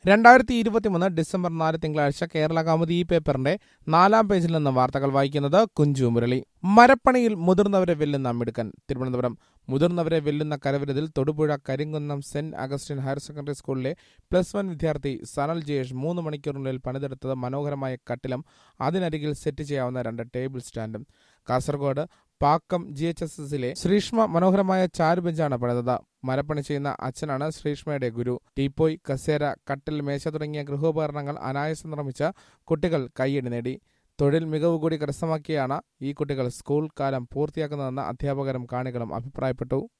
രണ്ടായിരത്തി ഇരുപത്തിമൂന്ന് ഡിസംബർ നാല് തിങ്കളാഴ്ച കേരള കൗമുദി ഈ പേപ്പറിന്റെ നാലാം പേജിൽ നിന്ന് വാർത്തകൾ വായിക്കുന്നത് കുഞ്ചു മുരളി മരപ്പണിയിൽ മുതിർന്നവരെ വെല്ലുന്ന മിടുക്കൻ തിരുവനന്തപുരം മുതിർന്നവരെ വെല്ലുന്ന കരവിരുതിൽ തൊടുപുഴ കരിങ്കുന്നം സെന്റ് അഗസ്റ്റിൻ ഹയർ സെക്കൻഡറി സ്കൂളിലെ പ്ലസ് വൺ വിദ്യാർത്ഥി സനൽ ജയേഷ് മൂന്ന് മണിക്കൂറിനുള്ളിൽ പണിതെടുത്തത് മനോഹരമായ കട്ടിലും അതിനരികിൽ സെറ്റ് ചെയ്യാവുന്ന രണ്ട് ടേബിൾ സ്റ്റാൻഡും Kasaragod Pakkam G H S എസിലെ ശ്രീഷ്മ മനോഹരമായ ചാരുബെഞ്ചാണ് പണിതത് മരപ്പണി ചെയ്യുന്ന അച്ഛനാണ് ശ്രീഷ്മയുടെ ഗുരു ടീപ്പോയ് കസേര കട്ടിൽ മേശ തുടങ്ങിയ ഗൃഹോപകരണങ്ങൾ അനായാസം നിർമ്മിച്ച കുട്ടികൾ കൈയടി നേടി തൊഴിൽ മികവ് കൂടി കരസ്ഥമാക്കിയാണ് ഈ കുട്ടികൾ സ്കൂൾ കാലം പൂർത്തിയാക്കുന്നതെന്ന് അധ്യാപകരും കാണികളും അഭിപ്രായപ്പെട്ടു